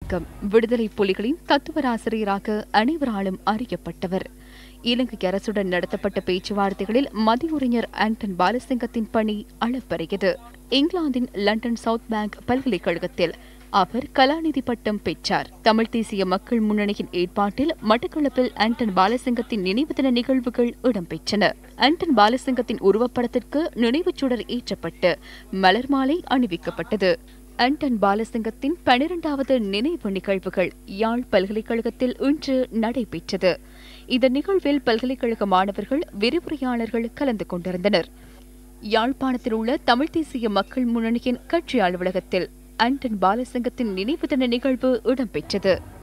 பாலசிங்கம் விடுதலை புலிகளின் தத்துவராசிரியராக அனைவராலும் அறியப்பட்டவர் இலங்கை அரசுடன் நடத்தப்பட்ட பேச்சுவார்த்தைகளில் மதியுரைஞர் ஆண்டன் பாலசிங்கத்தின் பணி அளப்பரியது இங்கிலாந்தின் லண்டன் சவுத் பேங்க் பல்கலைக்கழகத்தில் அவர் கலாநிதி பட்டம் பெற்றார் தமிழ் தேசிய மக்கள் முன்னணியின் ஏற்பாட்டில் மட்டக்களப்பில் ஆண்டன் பாலசிங்கத்தின் நினைவு தின நிகழ்வுகள் இடம்பெற்றன ஆண்டன் பாலசிங்கத்தின் உருவப்படத்திற்கு நினைவுச் சுடர் ஏற்றப்பட்டு மலர் மாலை அணிவிக்கப்பட்டது ஆண்டன் பாலசிங்கத்தின் பனிரெண்டாவது நினைவு நிகழ்வுகள் யாழ் பல்கலைக்கழகத்தில் இன்று நடைபெற்றது இந்த நிகழ்வில் பல்கலைக்கழக மாணவர்கள் விரிவுரையாளர்கள் கலந்து கொண்டிருந்தனர் யாழ்ப்பாணத்தில் உள்ள தமிழ் தேசிய மக்கள் முன்னணியின் கட்சி அலுவலகத்தில் ஆண்டன் பாலசிங்கத்தின் நினைவு தின நிகழ்வு இடம்பெற்றது